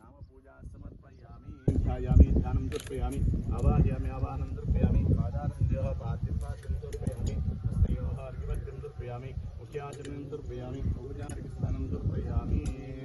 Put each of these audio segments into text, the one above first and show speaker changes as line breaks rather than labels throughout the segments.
नामपूजा समर्पयामि ध्यायामि ध्यानं दर्शयामि आवाहयामि आवाहनं दर्शयामि पादानन्द्यः पाद्यं पाद्यं दर्शयामि हस्तयोः अर्घ्यवर्गं दर्शयामि मुख्याचरणं दर्शयामि औपचारिकस्नानं दर्शयामि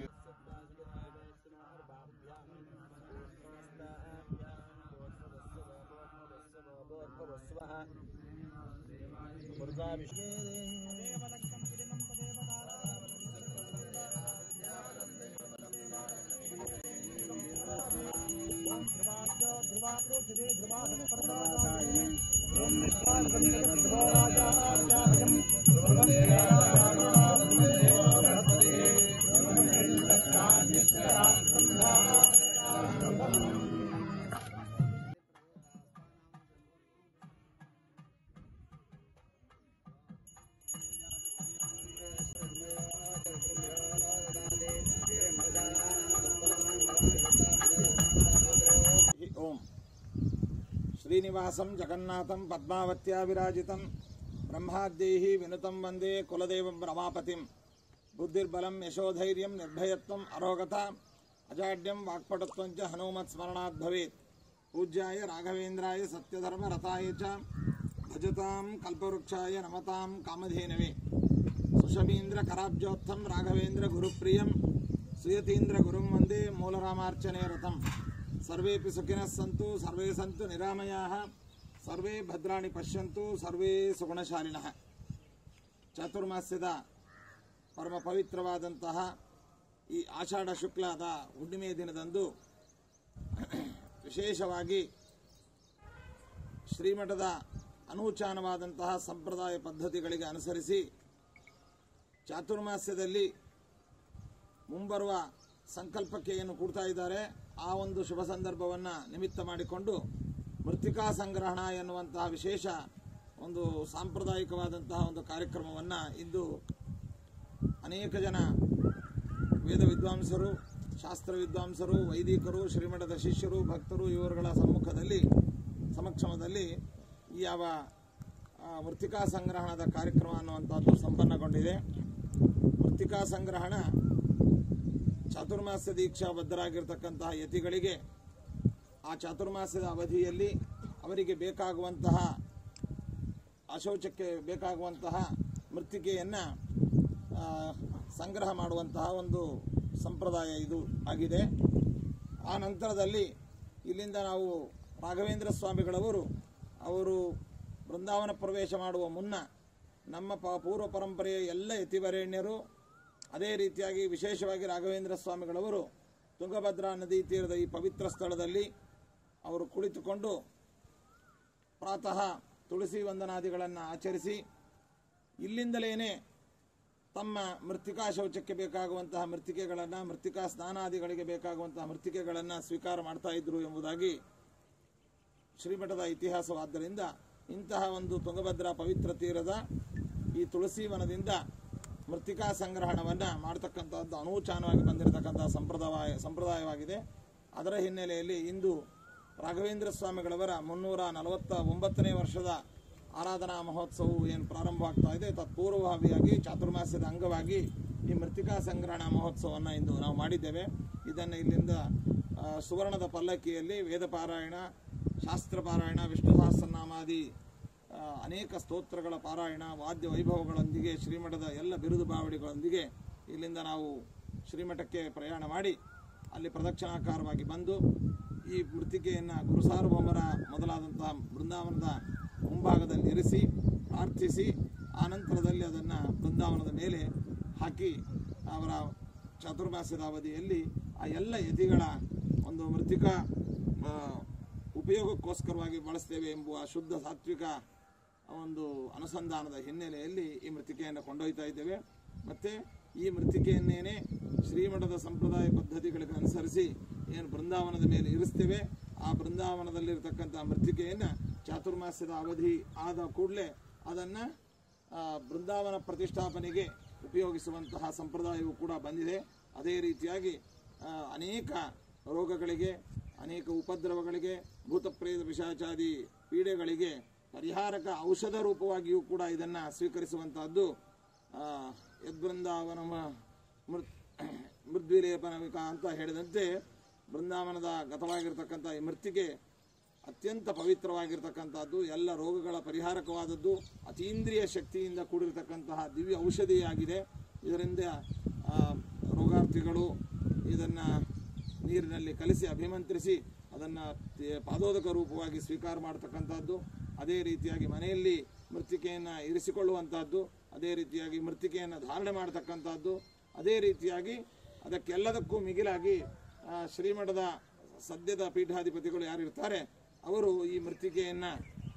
ఓం శ్రీనివాసం జగన్నాథం పద్మావత్యా విరాజితం బ్రహ్మాద్యై వినుతం వందే కులదేవం రమాపతిం బుద్ధిర్బలం యశోధైర్యం నిర్భయత్వం అరోగత అజాడ్యం వాక్పటుత్వం చ హనుమత్ స్మరణాత్ భవేత్ పూజ్యాయ రాఘవేంద్రాయ సత్యధర్మ రథాయ చ భజతాం కల్పవృక్షాయ నమతాం కామధేనవే సుషమీంద్ర కరాబ్జోత్థం రాఘవేంద్ర గురుప్రియం సుయతీంద్ర గురుం వందే మూలరామార్చనే రథం ಸರ್ವೇಪಿ ಸುಖಿನಃ ಸಂತು ಸರ್ವೇ ಸಂತು ನಿರಾಮಯಾಃ ಸರ್ವೇ ಭದ್ರಾಣಿ ಪಶ್ಯಂತು ಸರ್ವೇ ಸುಗುಣಶಾಲಿನಃ ಚಾತುರ್ಮಾಸ್ಯದ ಪರಮ ಪವಿತ್ರವಾದಂತಹ ಈ ಆಷಾಢ ಶುಕ್ಲದ ಹುಣ್ಣಿಮೆಯ ದಿನದಂದು ವಿಶೇಷವಾಗಿ ಶ್ರೀಮಠದ ಅನೂಚಾನವಾದಂತಹ ಸಂಪ್ರದಾಯ ಪದ್ಧತಿಗಳಿಗೆ ಅನುಸರಿಸಿ ಚಾತುರ್ಮಾಸ್ಯದಲ್ಲಿ ಮುಂಬರುವ ಸಂಕಲ್ಪಕ್ಕೆ ಏನು ಕೂಡ್ತಾ ಇದ್ದಾರೆ ಆ ಒಂದು ಶುಭ ಸಂದರ್ಭವನ್ನು ನಿಮಿತ್ತ ಮಾಡಿಕೊಂಡು ಮೃತ್ತಿಕಾ ಸಂಗ್ರಹಣ ಎನ್ನುವಂತಹ ವಿಶೇಷ ಒಂದು ಸಾಂಪ್ರದಾಯಿಕವಾದಂತಹ ಒಂದು ಕಾರ್ಯಕ್ರಮವನ್ನು ಇಂದು ಅನೇಕ ಜನ ವೇದ ವಿದ್ವಾಂಸರು ಶಾಸ್ತ್ರ ವಿದ್ವಾಂಸರು ವೈದಿಕರು ಶ್ರೀಮಠದ ಶಿಷ್ಯರು ಭಕ್ತರು ಇವರುಗಳ ಸಮ್ಮುಖದಲ್ಲಿ ಸಮಕ್ಷಮದಲ್ಲಿ ಈ ಯಾವ ಆ, ಮೃತ್ತಿಕಾ ಸಂಗ್ರಹಣದ ಕಾರ್ಯಕ್ರಮ ಅನ್ನುವಂಥದ್ದು ಸಂಪನ್ನಗೊಂಡಿದೆ ಮೃತ್ತಿಕಾ ಸಂಗ್ರಹಣ ಚಾತುರ್ಮಾಸ್ಯ ದೀಕ್ಷಾ ಬದ್ಧರಾಗಿರ್ತಕ್ಕಂತಹ ಯತಿಗಳಿಗೆ ಆ ಚಾತುರ್ಮಾಸ್ಯದ ಅವಧಿಯಲ್ಲಿ ಅವರಿಗೆ ಬೇಕಾಗುವಂತಹ ಅಶೌಚಕ್ಕೆ ಬೇಕಾಗುವಂತಹ ಮೃತ್ತಿಕೆಯನ್ನು ಸಂಗ್ರಹ ಮಾಡುವಂತಹ ಒಂದು ಸಂಪ್ರದಾಯ ಇದು ಆಗಿದೆ ಆ ನಂತರದಲ್ಲಿ ಇಲ್ಲಿಂದ ನಾವು ರಾಘವೇಂದ್ರ ಸ್ವಾಮಿಗಳವರು ಅವರು ಬೃಂದಾವನ ಪ್ರವೇಶ ಮಾಡುವ ಮುನ್ನ ನಮ್ಮ ಪ ಪೂರ್ವ ಪರಂಪರೆಯ ಎಲ್ಲ ಯತಿವರೇಣ್ಯರು ಅದೇ ರೀತಿಯಾಗಿ ವಿಶೇಷವಾಗಿ ರಾಘವೇಂದ್ರ ಸ್ವಾಮಿಗಳವರು ತುಂಗಭದ್ರಾ ನದಿ ತೀರದ ಈ ಪವಿತ್ರ ಸ್ಥಳದಲ್ಲಿ ಅವರು ಕುಳಿತುಕೊಂಡು ಪ್ರಾತಃ ತುಳಸಿ ವಂದನಾದಿಗಳನ್ನು ಆಚರಿಸಿ ಇಲ್ಲಿಂದಲೇ ತಮ್ಮ ಮೃತ್ತಿಕಾ ಶೌಚಕ್ಕೆ ಬೇಕಾಗುವಂತಹ ಮೃತ್ತಿಕೆಗಳನ್ನು ಮೃತ್ತಿಕಾ ಸ್ನಾನಾದಿಗಳಿಗೆ ಬೇಕಾಗುವಂತಹ ಮೃತ್ತಿಕೆಗಳನ್ನು ಸ್ವೀಕಾರ ಮಾಡ್ತಾ ಇದ್ರು ಎಂಬುದಾಗಿ ಶ್ರೀಮಠದ ಇತಿಹಾಸವಾದ್ದರಿಂದ ಇಂತಹ ಒಂದು ತುಂಗಭದ್ರಾ ಪವಿತ್ರ ತೀರದ ಈ ತುಳಸಿ ವನದಿಂದ ಮೃತ್ತಿಕಾ ಸಂಗ್ರಹಣವನ್ನು ಮಾಡ್ತಕ್ಕಂಥದ್ದು ಅನೂಚಾನವಾಗಿ ಬಂದಿರತಕ್ಕಂಥ ಸಂಪ್ರದಾಯ ಸಂಪ್ರದಾಯವಾಗಿದೆ ಅದರ ಹಿನ್ನೆಲೆಯಲ್ಲಿ ಇಂದು ರಾಘವೇಂದ್ರ ಸ್ವಾಮಿಗಳವರ ಮುನ್ನೂರ ನಲವತ್ತ ಒಂಬತ್ತನೇ ವರ್ಷದ ಆರಾಧನಾ ಮಹೋತ್ಸವವು ಏನು ಪ್ರಾರಂಭವಾಗ್ತಾ ಇದೆ ತತ್ಪೂರ್ವಭಾವಿಯಾಗಿ ಚಾತುರ್ಮಾಸ್ಯದ ಅಂಗವಾಗಿ ಈ ಮೃತ್ತಿಕಾ ಸಂಗ್ರಹಣ ಮಹೋತ್ಸವವನ್ನು ಇಂದು ನಾವು ಮಾಡಿದ್ದೇವೆ ಇದನ್ನು ಇಲ್ಲಿಂದ ಆ, ಸುವರ್ಣದ ಪಲ್ಲಕ್ಕಿಯಲ್ಲಿ ವೇದ ಪಾರಾಯಣ ಶಾಸ್ತ್ರ ಪಾರಾಯಣ ವಿಷ್ಣು ಸಹಸ್ರನಾಮಾದಿ ಆ, ಅನೇಕ ಸ್ತೋತ್ರಗಳ ಪಾರಾಯಣ ವಾದ್ಯ ವೈಭವಗಳೊಂದಿಗೆ ಶ್ರೀಮಠದ ಎಲ್ಲ ಬಿರುದು ಬಾವಡಿಗಳೊಂದಿಗೆ ಇಲ್ಲಿಂದ ನಾವು ಶ್ರೀಮಠಕ್ಕೆ ಪ್ರಯಾಣ ಮಾಡಿ ಅಲ್ಲಿ ಪ್ರದಕ್ಷಿಣಾಕಾರವಾಗಿ ಬಂದು ಈ ಮೃತ್ತಿಕೆಯನ್ನು ಗುರುಸಾರ್ವಭೌಮರ ಮೊದಲಾದಂತಹ ಬೃಂದಾವನದ ಮುಂಭಾಗದಲ್ಲಿ ಇರಿಸಿ ಪ್ರಾರ್ಥಿಸಿ ಆನಂತರದಲ್ಲಿ ಅದನ್ನು ಬೃಂದಾವನದ ಮೇಲೆ ಹಾಕಿ ಅವರ ಚಾತುರ್ಮಾಸ್ಯದ ಅವಧಿಯಲ್ಲಿ ಆ ಎಲ್ಲ ಯತಿಗಳ ಒಂದು ಮೃತ್ತಿಕಾ ಆ, ಉಪಯೋಗಕ್ಕೋಸ್ಕರವಾಗಿ ಬಳಸ್ತೇವೆ ಎಂಬುವ ಶುದ್ಧ ಸಾತ್ವಿಕ ಒಂದು ಅನುಸಂಧಾನದ ಹಿನ್ನೆಲೆಯಲ್ಲಿ ಈ ಮೃತ್ತಿಕೆಯನ್ನು ಕೊಂಡೊಯ್ತಾ ಇದ್ದೇವೆ ಮತ್ತು ಈ ಮೃತ್ತಿಕೆಯನ್ನೇನೆ ಶ್ರೀಮಠದ ಸಂಪ್ರದಾಯ ಪದ್ಧತಿಗಳಿಗೆ ಅನುಸರಿಸಿ ಏನು ಬೃಂದಾವನದ ಮೇಲೆ ಇರಿಸ್ತೇವೆ ಆ ಬೃಂದಾವನದಲ್ಲಿರ್ತಕ್ಕಂಥ ಮೃತ್ತಿಕೆಯನ್ನು ಚಾತುರ್ಮಾಸ್ಯದ ಅವಧಿ ಆದ ಕೂಡಲೇ ಅದನ್ನು ಬೃಂದಾವನ ಪ್ರತಿಷ್ಠಾಪನೆಗೆ ಉಪಯೋಗಿಸುವಂತಹ ಸಂಪ್ರದಾಯವು ಕೂಡ ಬಂದಿದೆ ಅದೇ ರೀತಿಯಾಗಿ ಆ, ಅನೇಕ ರೋಗಗಳಿಗೆ ಅನೇಕ ಉಪದ್ರವಗಳಿಗೆ ಭೂತಪ್ರೇತ ಪಿಶಾಚಾದಿ ಪೀಡೆಗಳಿಗೆ ಪರಿಹಾರಕ ಔಷಧ ರೂಪವಾಗಿಯೂ ಕೂಡ ಇದನ್ನು ಸ್ವೀಕರಿಸುವಂತಹದ್ದು ಆ, ಯದ್ಬೃಂದಾವನ ಮೃತ್ ಮೃದ್ವಿಲೇಪನವಿಕ ಅಂತ ಹೇಳಿದಂತೆ ಬೃಂದಾವನದ ಗತವಾಗಿರ್ತಕ್ಕಂಥ ಈ ಮೃತ್ತಿಗೆ ಅತ್ಯಂತ ಪವಿತ್ರವಾಗಿರ್ತಕ್ಕಂಥದ್ದು ಎಲ್ಲ ರೋಗಗಳ ಪರಿಹಾರಕವಾದದ್ದು ಅತೀಂದ್ರಿಯ ಶಕ್ತಿಯಿಂದ ಕೂಡಿರ್ತಕ್ಕಂತಹ ದಿವ್ಯ ಔಷಧಿಯಾಗಿದೆ ಇದರಿಂದ ಆ, ರೋಗಾರ್ಥಿಗಳು ಇದನ್ನು ನೀರಿನಲ್ಲಿ ಕಲಿಸಿ ಅಭಿಮಂತ್ರಿಸಿ ಅದನ್ನು ಪಾದೋದಕ ರೂಪವಾಗಿ ಸ್ವೀಕಾರ ಮಾಡತಕ್ಕಂಥದ್ದು ಅದೇ ರೀತಿಯಾಗಿ ಮನೆಯಲ್ಲಿ ಮೃತ್ತಿಕೆಯನ್ನು ಇರಿಸಿಕೊಳ್ಳುವಂಥದ್ದು ಅದೇ ರೀತಿಯಾಗಿ ಮೃತ್ತಿಕೆಯನ್ನು ಧಾರಣೆ ಮಾಡತಕ್ಕಂಥದ್ದು ಅದೇ ರೀತಿಯಾಗಿ ಅದಕ್ಕೆಲ್ಲದಕ್ಕೂ ಮಿಗಿಲಾಗಿ ಆ, ಶ್ರೀಮಠದ ಸದ್ಯದ ಪೀಠಾಧಿಪತಿಗಳು ಯಾರಿರ್ತಾರೆ ಅವರು ಈ ಮೃತ್ತಿಕೆಯನ್ನು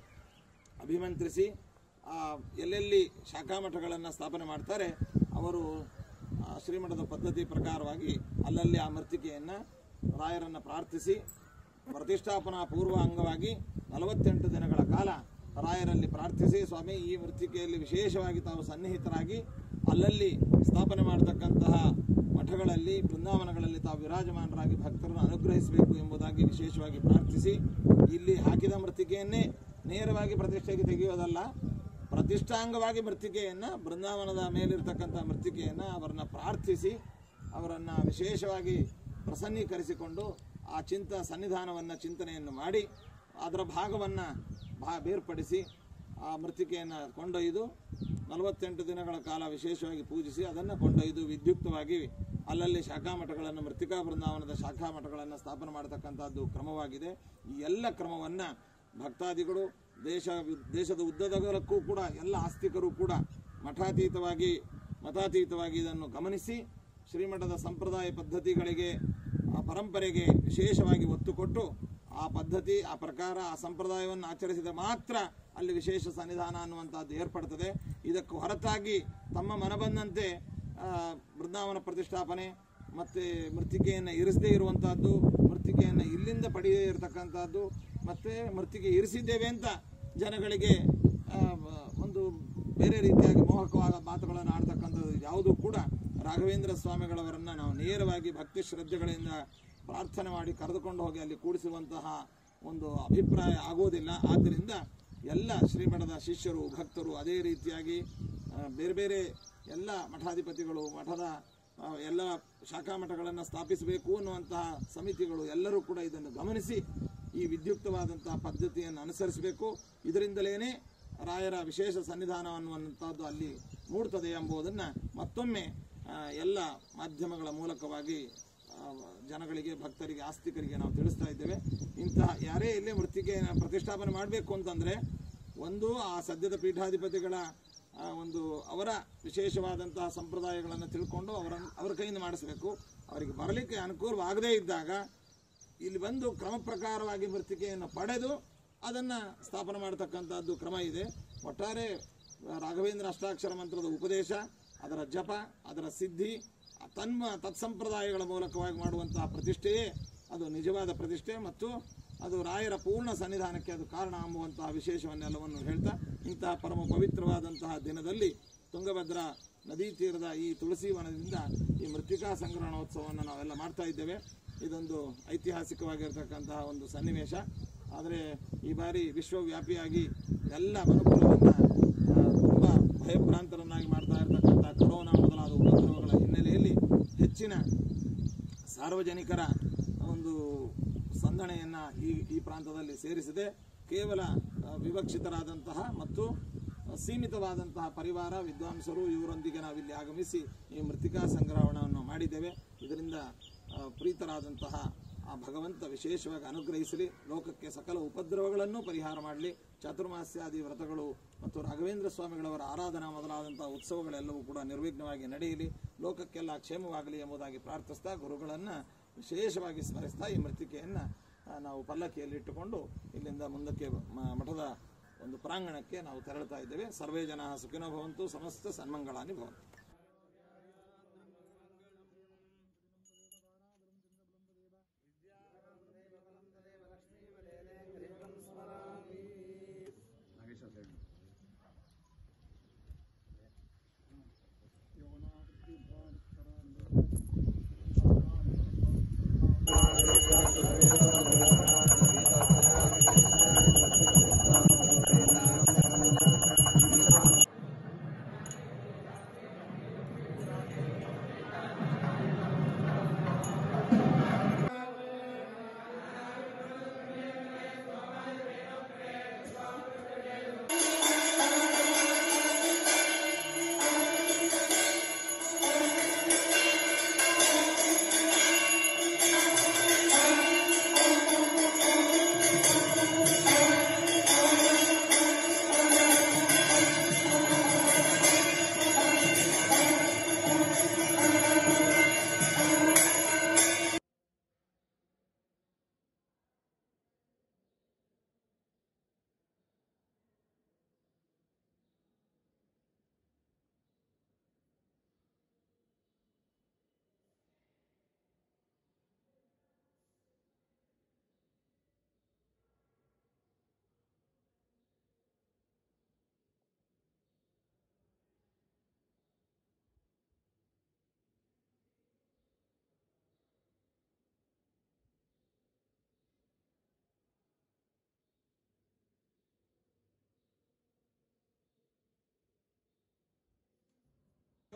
ಅಭಿಮಂತ್ರಿಸಿ ಆ, ಎಲ್ಲೆಲ್ಲಿ ಶಾಖಾಮಠಗಳನ್ನು ಸ್ಥಾಪನೆ ಮಾಡ್ತಾರೆ ಅವರು ಆ, ಶ್ರೀಮಠದ ಪದ್ಧತಿ ಪ್ರಕಾರವಾಗಿ ಅಲ್ಲಲ್ಲಿ ಆ ಮೃತ್ತಿಕೆಯನ್ನು ರಾಯರನ್ನು ಪ್ರಾರ್ಥಿಸಿ ಪ್ರತಿಷ್ಠಾಪನಾ ಪೂರ್ವ ಅಂಗವಾಗಿ ನಲವತ್ತೆಂಟು ದಿನಗಳ ಕಾಲ ರಾಯರಲ್ಲಿ ಪ್ರಾರ್ಥಿಸಿ ಸ್ವಾಮಿ ಈ ಮೃತ್ತಿಕೆಯಲ್ಲಿ ವಿಶೇಷವಾಗಿ ತಾವು ಸನ್ನಿಹಿತರಾಗಿ ಅಲ್ಲಲ್ಲಿ ಸ್ಥಾಪನೆ ಮಾಡತಕ್ಕಂತಹ ಮಠಗಳಲ್ಲಿ ಬೃಂದಾವನಗಳಲ್ಲಿ ತಾವು ವಿರಾಜಮಾನರಾಗಿ ಭಕ್ತರನ್ನು ಅನುಗ್ರಹಿಸಬೇಕು ಎಂಬುದಾಗಿ ವಿಶೇಷವಾಗಿ ಪ್ರಾರ್ಥಿಸಿ ಇಲ್ಲಿ ಹಾಕಿದ ಮೃತ್ತಿಕೆಯನ್ನೇ ನೇರವಾಗಿ ಪ್ರತಿಷ್ಠೆಗೆ ತೆಗೆಯೋದಲ್ಲ ಪ್ರತಿಷ್ಠಾಂಗವಾಗಿ ಮೃತ್ತಿಕೆಯನ್ನು ಬೃಂದಾವನದ ಮೇಲಿರ್ತಕ್ಕಂಥ ಮೃತ್ತಿಕೆಯನ್ನು ಅವರನ್ನು ಪ್ರಾರ್ಥಿಸಿ ಅವರನ್ನು ವಿಶೇಷವಾಗಿ ಪ್ರಸನ್ನೀಕರಿಸಿಕೊಂಡು ಆ ಚಿಂತ ಸನ್ನಿಧಾನವನ್ನು ಚಿಂತನೆಯನ್ನು ಮಾಡಿ ಅದರ ಭಾಗವನ್ನು ಭಾ ಬೇರ್ಪಡಿಸಿ ಆ ಮೃತ್ತಿಕೆಯನ್ನು ಕೊಂಡೊಯ್ದು ನಲವತ್ತೆಂಟು ದಿನಗಳ ಕಾಲ ವಿಶೇಷವಾಗಿ ಪೂಜಿಸಿ ಅದನ್ನು ಕೊಂಡೊಯ್ದು ವಿದ್ಯುಕ್ತವಾಗಿ ಅಲ್ಲಲ್ಲಿ ಶಾಖಾ ಮಠಗಳನ್ನು ಮೃತ್ತಿಕಾ ಬೃಂದಾವನದ ಶಾಖಾ ಮಠಗಳನ್ನು ಸ್ಥಾಪನೆ ಮಾಡತಕ್ಕಂಥದ್ದು ಕ್ರಮವಾಗಿದೆ ಈ ಎಲ್ಲ ಕ್ರಮವನ್ನು ಭಕ್ತಾದಿಗಳು ದೇಶ ದೇಶದ ಉದ್ದದಗಲಕ್ಕೂ ಕೂಡ ಎಲ್ಲ ಆಸ್ತಿಕರು ಕೂಡ ಮಠಾತೀತವಾಗಿ ಮತಾತೀತವಾಗಿ ಇದನ್ನು ಗಮನಿಸಿ ಶ್ರೀಮಠದ ಸಂಪ್ರದಾಯ ಪದ್ಧತಿಗಳಿಗೆ ಆ ಪರಂಪರೆಗೆ ವಿಶೇಷವಾಗಿ ಒತ್ತು ಕೊಟ್ಟು ಆ ಪದ್ಧತಿ ಆ ಪ್ರಕಾರ ಆ ಸಂಪ್ರದಾಯವನ್ನು ಆಚರಿಸಿದ ಮಾತ್ರ ಅಲ್ಲಿ ವಿಶೇಷ ಸನ್ನಿಧಾನ ಅನ್ನುವಂಥದ್ದು ಏರ್ಪಡ್ತದೆ ಇದಕ್ಕೆ ಹೊರತಾಗಿ ತಮ್ಮ ಮನಬಂದಂತೆ ಆ, ಬೃಂದಾವನ ಪ್ರತಿಷ್ಠಾಪನೆ ಮತ್ತು ಮೃತ್ತಿಕೆಯನ್ನು ಇರಿಸದೇ ಇರುವಂತಹದ್ದು ಮೃತ್ತಿಕೆಯನ್ನು ಇಲ್ಲಿಂದ ಪಡೆಯದೇ ಇರತಕ್ಕಂಥದ್ದು ಮತ್ತು ಮೃತ್ತಿಗೆ ಇರಿಸಿದ್ದೇವೆ ಅಂತ ಜನಗಳಿಗೆ ಆ, ಒಂದು ಬೇರೆ ರೀತಿಯಾಗಿ ಮೋಹಕವಾದ ಮಾತುಗಳನ್ನು ಆಡ್ತಕ್ಕಂಥದ್ದು ಯಾವುದೂ ಕೂಡ ರಾಘವೇಂದ್ರ ಸ್ವಾಮಿಗಳವರನ್ನು ನಾವು ನೇರವಾಗಿ ಭಕ್ತಿ ಶ್ರದ್ಧೆಗಳಿಂದ ಪ್ರಾರ್ಥನೆ ಮಾಡಿ ಕರೆದುಕೊಂಡು ಹೋಗಿ ಅಲ್ಲಿ ಕೂಡಿಸುವಂತಹ ಒಂದು ಅಭಿಪ್ರಾಯ ಆಗೋದಿಲ್ಲ ಆದ್ದರಿಂದ ಎಲ್ಲ ಶ್ರೀಮಠದ ಶಿಷ್ಯರು ಭಕ್ತರು ಅದೇ ರೀತಿಯಾಗಿ ಆ, ಬೇರೆ ಬೇರೆ ಎಲ್ಲ ಮಠಾಧಿಪತಿಗಳು ಮಠದ ಆ, ಎಲ್ಲ ಶಾಖಾ ಮಠಗಳನ್ನು ಸ್ಥಾಪಿಸಬೇಕು ಅನ್ನುವಂತಹ ಸಮಿತಿಗಳು ಎಲ್ಲರೂ ಕೂಡ ಇದನ್ನು ಗಮನಿಸಿ ಈ ವಿದ್ಯುಕ್ತವಾದಂತಹ ಪದ್ಧತಿಯನ್ನು ಅನುಸರಿಸಬೇಕು ಇದರಿಂದಲೇ ರಾಯರ ವಿಶೇಷ ಸನ್ನಿಧಾನ ಅನ್ನುವಂಥದ್ದು ಅಲ್ಲಿ ಮೂಡ್ತದೆ ಎಂಬುದನ್ನು ಮತ್ತೊಮ್ಮೆ ಆ, ಎಲ್ಲ ಮಾಧ್ಯಮಗಳ ಮೂಲಕವಾಗಿ ಆ, ಜನಗಳಿಗೆ ಭಕ್ತರಿಗೆ ಆಸ್ತಿಕರಿಗೆ ನಾವು ತಿಳಿಸ್ತಾ ಇದ್ದೇವೆ ಇಂತಹ ಯಾರೇ ಇಲ್ಲೇ ಮೃತ್ತಿಕೆಯನ್ನು ಪ್ರತಿಷ್ಠಾಪನೆ ಮಾಡಬೇಕು ಅಂತಂದರೆ ಒಂದು ಆ ಸದ್ಯದ ಪೀಠಾಧಿಪತಿಗಳ ಆ, ಒಂದು ಅವರ ವಿಶೇಷವಾದಂತಹ ಸಂಪ್ರದಾಯಗಳನ್ನು ತಿಳ್ಕೊಂಡು ಅವರ ಅವರ ಕೈಯಿಂದ ಮಾಡಿಸಬೇಕು ಅವರಿಗೆ ಬರಲಿಕ್ಕೆ ಅನುಕೂಲವಾಗದೇ ಇದ್ದಾಗ ಇಲ್ಲಿ ಬಂದು ಕ್ರಮ ಪ್ರಕಾರವಾಗಿ ಮೃತ್ತಿಕೆಯನ್ನು ಪಡೆದು ಅದನ್ನು ಸ್ಥಾಪನೆ ಮಾಡತಕ್ಕಂಥದ್ದು ಕ್ರಮ ಇದೆ ಒಟ್ಟಾರೆ ರಾಘವೇಂದ್ರ ಅಷ್ಟಾಕ್ಷರ ಮಂತ್ರದ ಉಪದೇಶ ಅದರ ಜಪ ಅದರ ಸಿದ್ಧಿ ತನ್ಮ ತತ್ಸಂಪ್ರದಾಯಗಳ ಮೂಲಕವಾಗಿ ಮಾಡುವಂತಹ ಪ್ರತಿಷ್ಠೆಯೇ ಅದು ನಿಜವಾದ ಪ್ರತಿಷ್ಠೆ ಮತ್ತು ಅದು ರಾಯರ ಪೂರ್ಣ ಸನ್ನಿಧಾನಕ್ಕೆ ಅದು ಕಾರಣ ಎಂಬುವಂತಹ ವಿಶೇಷವನ್ನೆಲ್ಲವನ್ನು ಹೇಳ್ತಾ ಇಂತಹ ಪರಮ ಪವಿತ್ರವಾದಂತಹ ದಿನದಲ್ಲಿ ತುಂಗಭದ್ರಾ ನದಿ ತೀರದ ಈ ತುಳಸಿ ವನದಿಂದ ಈ ಮೃತ್ತಿಕಾ ಸಂಗ್ರಹಣೋತ್ಸವವನ್ನು ನಾವೆಲ್ಲ ಮಾಡ್ತಾ ಇದ್ದೇವೆ ಇದೊಂದು ಐತಿಹಾಸಿಕವಾಗಿರ್ತಕ್ಕಂತಹ ಒಂದು ಸನ್ನಿವೇಶ ಆದರೆ ಈ ಬಾರಿ ವಿಶ್ವವ್ಯಾಪಿಯಾಗಿ ಎಲ್ಲ ಮನುಕುಲವನ್ನು ತುಂಬ ಭಯಭ್ರಾಂತರನ್ನಾಗಿ ಮಾಡ್ತಾ ಇರತಕ್ಕಂಥ ಕೊರೋನಾ ಮೊದಲಾದ ಉಪದ್ರವಗಳ ಹಿನ್ನೆಲೆಯಲ್ಲಿ ಹೆಚ್ಚಿನ ಸಾರ್ವಜನಿಕರ ಒಂದು ಸಂದಣೆಯನ್ನು ಈ ಈ ಪ್ರಾಂತದಲ್ಲಿ ಸೇರಿಸಿದೆ ಕೇವಲ ಆ, ವಿವಕ್ಷಿತರಾದಂತಹ ಮತ್ತು ಸೀಮಿತವಾದಂತಹ ಪರಿವಾರ ವಿದ್ವಾಂಸರು ಇವರೊಂದಿಗೆ ನಾವಿಲ್ಲಿ ಆಗಮಿಸಿ ಈ ಮೃತ್ತಿಕಾ ಸಂಗ್ರಹಣವನ್ನು ಮಾಡಿದ್ದೇವೆ ಇದರಿಂದ ಆ, ಪ್ರೀತರಾದಂತಹ ಆ ಭಗವಂತ ವಿಶೇಷವಾಗಿ ಅನುಗ್ರಹಿಸಲಿ ಲೋಕಕ್ಕೆ ಸಕಲ ಉಪದ್ರವಗಳನ್ನು ಪರಿಹಾರ ಮಾಡಲಿ ಚಾತುರ್ಮಾಸ್ಯಾದಿ ವ್ರತಗಳು ಮತ್ತು ರಾಘವೇಂದ್ರ ಸ್ವಾಮಿಗಳವರ ಆರಾಧನಾ ಮೊದಲಾದಂತಹ ಉತ್ಸವಗಳೆಲ್ಲವೂ ಕೂಡ ನಿರ್ವಿಘ್ನವಾಗಿ ನಡೆಯಲಿ ಲೋಕಕ್ಕೆಲ್ಲ ಕ್ಷೇಮವಾಗಲಿ ಎಂಬುದಾಗಿ ಪ್ರಾರ್ಥಿಸ್ತಾ ಗುರುಗಳನ್ನು ವಿಶೇಷವಾಗಿ ಸ್ಮರಿಸ್ತಾ ಈ ಮೃತ್ತಿಕೆಯನ್ನು ಆ, ನಾವು ಪಲ್ಲಕ್ಕಿಯಲ್ಲಿ ಇಟ್ಟುಕೊಂಡು ಇಲ್ಲಿಂದ ಮುಂದಕ್ಕೆ ಮ- ಮಠದ ಒಂದು ಪ್ರಾಂಗಣಕ್ಕೆ ನಾವು ತೆರಳುತ್ತಾ ಇದ್ದೇವೆ ಸರ್ವೇ ಜನ ಸುಖಿನೋ ಭವಂತು ಸಮಸ್ತ ಸನ್ಮಂಗಳಾನಿ ಭವಂತು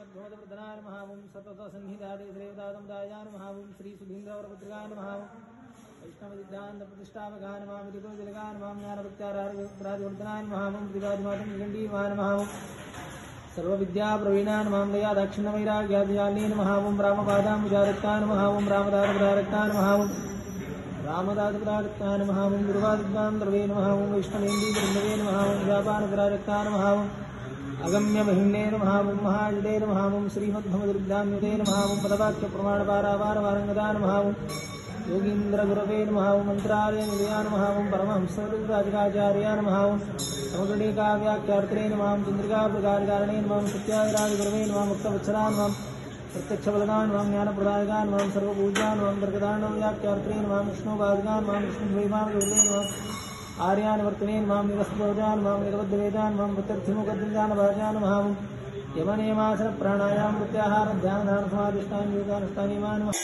तद्भोधप्रधनाय नमः ॐ सततसन्निधाते श्रेवदातमुदायाय नमः ॐ श्रीसुधीन्द्रवरपुत्रिकाय नमः ॐ वैष्णवसिद्धान्तप्रतिष्ठापकाय नमः विधिगोजलकाय नमः ज्ञानभक्त्याराधिवर्धनाय नमः ॐ प्रतिभादिमातं निगण्डी नमः ॐ सर्वविद्याप्रवीणाय नमः दया दाक्षिण्यवैराग्यादिजालिने नमः ॐ रामपादाम्बुजारक्ताय नमः ॐ रामदासपदारक्ताय नमः ॐ रामदासपदारक्ताय नमः ॐ दुर्वादिद्वां द्रवे नमः ॐ वैष्णवेन्दीवृन्दवे नमः ॐ व्यापानपदारक्ताय नमः ॐ अगम्यमहिम्ने नमः ॐ महायुधे नमः ॐ श्रीमद्भगवद्गीतान्युते नमः ॐ पदवाक्यप्रमाणपारावारवारङ्गदा नमः ॐ योगीन्द्रगुरवे नमः ॐ मन्त्रालयनिलया नमः ॐ परमहंसराजकाचार्या नमः ॐ समगणिकाव्याख्यार्थे नमः ॐ चन्द्रिकाप्रकारकारिणे नमः ॐ सत्यादिराजगुरवे नमः मुक्तवत्सला नमः प्रत्यक्षवदनान् मां ज्ञानप्रदायकान् मां सर्वपूजान् मां दर्गदानं व्याख्यार्थे मां विष्णुपादकान् मां विष्णुद्वैमानुगुरुवे नमः आर्यानिवर्तने मां निरस्तभोजान् मां निरबद्धवेदान् मां प्रत्यर्थिमुखद्विजानभाजान् मां यमनियमासनप्राणायां प्रत्याहार ध्यानधानसमाधिष्ठान् योगानुष्ठानि मा नमः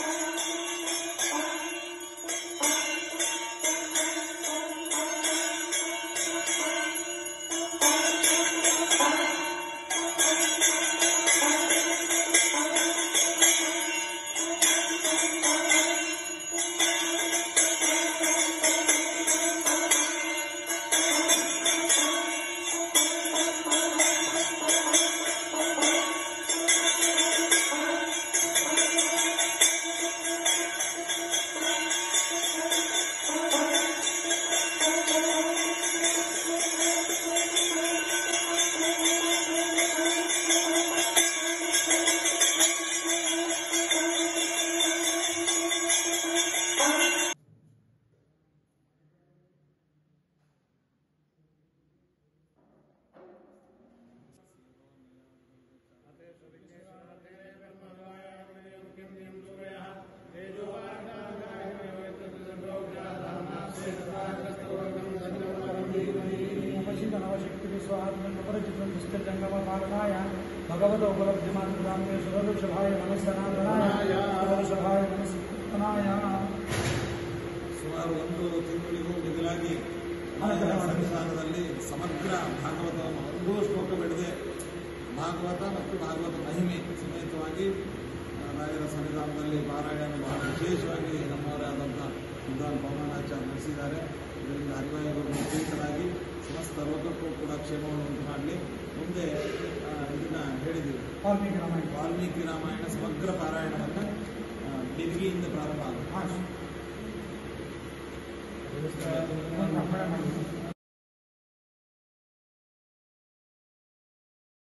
स्वात्मपरचितंगमपालनाय भगवत उपलब्धिमात्राम्य सुरवृषभाय नमस्तनाय सुरवृषभाय नमस्तनाय
ಸುಮಾರು ಒಂದು ತಿಂಗಳಿಗೂ ಮಿಗಿಲಾಗಿ ರಾಯರ ಸನ್ನಿಧಾನದಲ್ಲಿ ಸಮಗ್ರ ಭಾಗವತವನ್ನು ಒಂದೂ ಶ್ಲೋಕ ಬಿಡದೆ ಭಾಗವತ ಮತ್ತು ಭಾಗವತ ಮಹಿಮೆ ಸಮೇತವಾಗಿ ಆ, ರಾಯರ ಸನ್ನಿಧಾನದಲ್ಲಿ ಪಾರಾಯಣ ಬಹಳ ವಿಶೇಷವಾಗಿ ನಮ್ಮವರಾದಂಥ ವಿದ್ವಾನ್ ಪವನಾಚಾರ್ಯ ನಡೆಸಿದ್ದಾರೆ ಇದರಿಂದ ಹರಿವಾಯುಗಳು ಪ್ರೀತರಾಗಿ ಸಮಸ್ತ ಲೋಕಕ್ಕೂ ಕೂಡ ಕ್ಷೇಮವನ್ನು ಉಂಟು ಮಾಡಲಿ ಮುಂದೆ ಆ, ಇದನ್ನ ಹೇಳಿದ್ದೀವಿ
ವಾಲ್ಮೀಕಿ ರಾಮಾಯಣ
ವಾಲ್ಮೀಕಿ ರಾಮಾಯಣ ಸಮಗ್ರ ಪಾರಾಯಣವನ್ನು ಡಿಗ್ರಿಯಿಂದ ಪ್ರಾರಂಭ ಆಗುತ್ತೆ
ಹಾಂ